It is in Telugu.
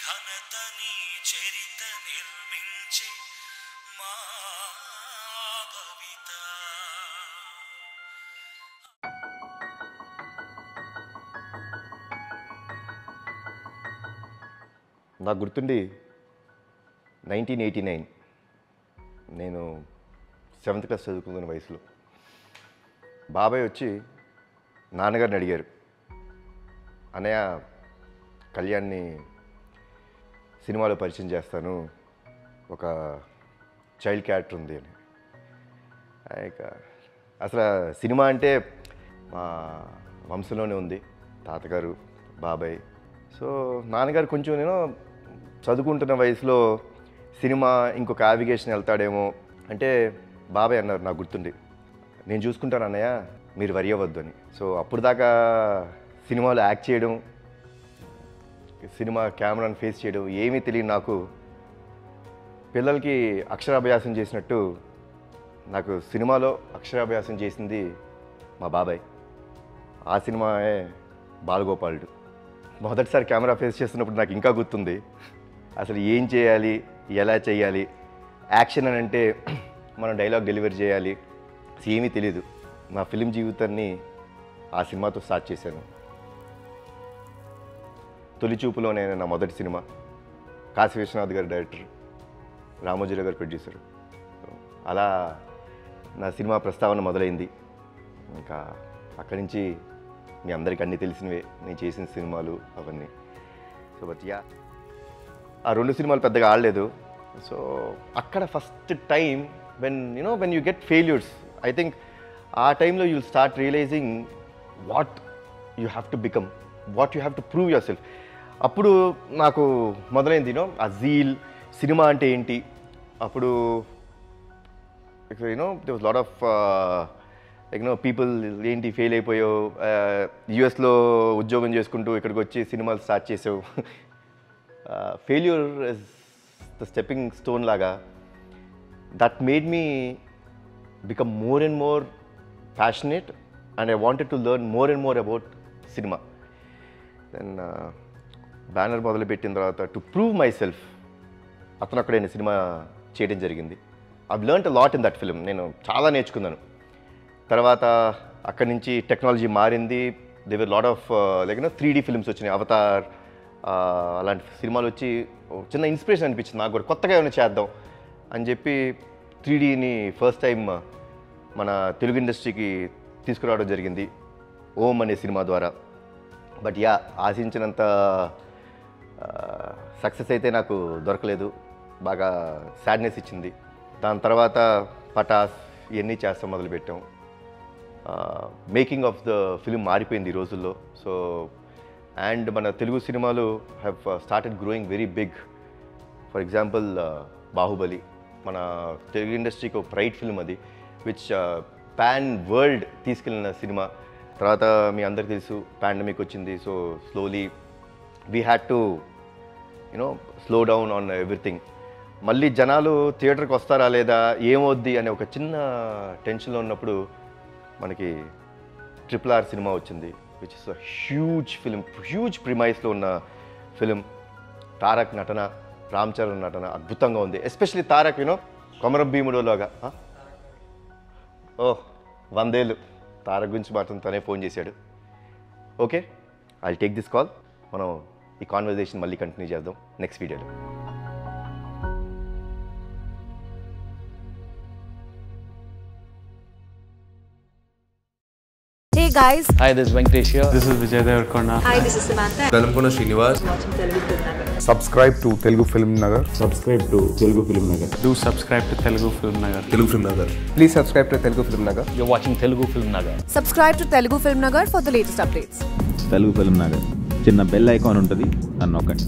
ఘనతని చరిత నిర్మించే మా భవిత నాకు గుర్తుండి నైన్టీన్ ఎయిటీ నైన్ నేను సెవెంత్ క్లాస్ చదువుకున్న వయసులో బాబాయ్ వచ్చి నాన్నగారిని అడిగారు అన్నయ్య కళ్యాణ్ని సినిమాలో పరిచయం చేస్తాను ఒక చైల్డ్ క్యారెక్టర్ ఉంది అని ఇక అసలు సినిమా అంటే మా వంశంలోనే ఉంది తాతగారు బాబాయ్ సో నాన్నగారు కొంచెం నేను చదువుకుంటున్న వయసులో సినిమా ఇంకొక యావిగేషన్ వెళ్తాడేమో అంటే బాబాయ్ అన్నారు నాకు గుర్తుండి నేను చూసుకుంటాను అన్నయ్య మీరు వరి అవ్వద్దు అని సో అప్పుడు దాకా సినిమాలో యాక్ట్ చేయడం సినిమా కెమెరాని ఫేస్ చేయడం ఏమీ తెలియదు నాకు పిల్లలకి అక్షరాభ్యాసం చేసినట్టు నాకు సినిమాలో అక్షరాభ్యాసం చేసింది మా బాబాయ్ ఆ సినిమాయే బాలగోపాలుడు మొదటిసారి కెమెరా ఫేస్ చేస్తున్నప్పుడు నాకు ఇంకా గుర్తుంది అసలు ఏం చేయాలి ఎలా చేయాలి యాక్షన్ అని అంటే మనం డైలాగ్ డెలివరీ చేయాలి అసలు ఏమీ తెలియదు నా ఫిలిం జీవితాన్ని ఆ సినిమాతో స్టార్ట్ చేశాను తొలి చూపులోనే నా మొదటి సినిమా కాశీ విశ్వనాథ్ గారి డైరెక్టర్ రామోజీరావు గారు ప్రొడ్యూసర్ అలా నా సినిమా ప్రస్తావన మొదలైంది ఇంకా అక్కడి నుంచి మీ అందరికీ అన్నీ తెలిసినవే నేను చేసిన సినిమాలు అవన్నీ సో బట్ యా ఆ రెండు సినిమాలు పెద్దగా ఆడలేదు సో అక్కడ first time when you know when you get failures I think ఆ టైంలో you'll start realizing what you have to become what you have to prove yourself అప్పుడు నాకు మొదలైంది యూనో ఆ జీల్ సినిమా అంటే ఏంటి అప్పుడు you know they was lot of like no people ఏంటి ఫెయిల్ అయిపోయావు యుఎస్లో ఉద్యోగం చేసుకుంటూ ఇక్కడికి వచ్చి సినిమాలు స్టార్ట్ చేసావు failure is the stepping stone లాగా that made me become more and more passionate and I wanted to learn more and more about cinema then banner మొదలుపెట్టిన తర్వాత టు ప్రూవ్ మై సెల్ఫ్ అతను అక్కడ నేను సినిమా చేయడం జరిగింది I learn a lot in that film నేను చాలా నేర్చుకున్నాను తర్వాత అక్కడి నుంచి టెక్నాలజీ మారింది there were lot of like three D films వచ్చినాయి అవతార్ అలాంటి సినిమాలు వచ్చి ఓ చిన్న ఇన్స్పిరేషన్ అనిపించింది నాకు కూడా కొత్తగా ఏమైనా చేద్దాం అని చెప్పి త్రీ డీని ఫస్ట్ టైం మన తెలుగు ఇండస్ట్రీకి తీసుకురావడం జరిగింది ఓం అనే సినిమా ద్వారా బట్ యా ఆశించినంత సక్సెస్ అయితే నాకు దొరకలేదు బాగా సాడ్నెస్ ఇచ్చింది దాని తర్వాత పటాస్ ఇవన్నీ చేస్తాం మొదలుపెట్టాం మేకింగ్ ఆఫ్ ద ఫిలిం మారిపోయింది ఈ రోజుల్లో సో అండ్ మన తెలుగు సినిమాలు have started growing very big for example Baahubali మన తెలుగు ఇండస్ట్రీకి ఒక ప్రైడ్ ఫిల్మ్ అది విచ్ పాన్ వరల్డ్ తీసుకెళ్ళిన సినిమా తర్వాత మీ అందరికి తెలుసు పాండమిక్ వచ్చింది so slowly we had to you know slow down on everything మళ్ళీ జనాలు థియేటర్కి వస్తారా లేదా ఏమవుద్ది అనే ఒక చిన్న టెన్షన్లో ఉన్నప్పుడు మనకి ట్రిపుల్ ఆర్ సినిమా వచ్చింది which is a huge film huge ప్రిమైస్లో ఉన్న ఫిలిం తారక్ నటన రామ్ చరణ్ నటన అద్భుతంగా ఉంది ఎస్పెషలీ తారక్ యూనో కొమరం భీముడులాగా ఆ? ఓ వందేళ్ళు తారక్ గురించి మాత్రం తనే ఫోన్ చేశాడు okay I take this call మనం ఈ కాన్వర్జేషన్ మళ్ళీ కంటిన్యూ చేద్దాం నెక్స్ట్ వీడియోలో Hey guys, Hi, this is Venkatesh here. This is Vijay Devarkonda. hi, this is Samantha. Velankonda Srinivas subscribe to Telugu Film Nagar. subscribe to Telugu Film Nagar. Do subscribe to Telugu Film Nagar. Telugu film Nagar Please subscribe to Telugu Film Nagar. You're watching Telugu Film Nagar. Subscribe to Telugu Film Nagar for the latest updates. Telugu film Nagar చిన్న బెల్ ఐకాన్ ఉంటుంది అని నొక్కండి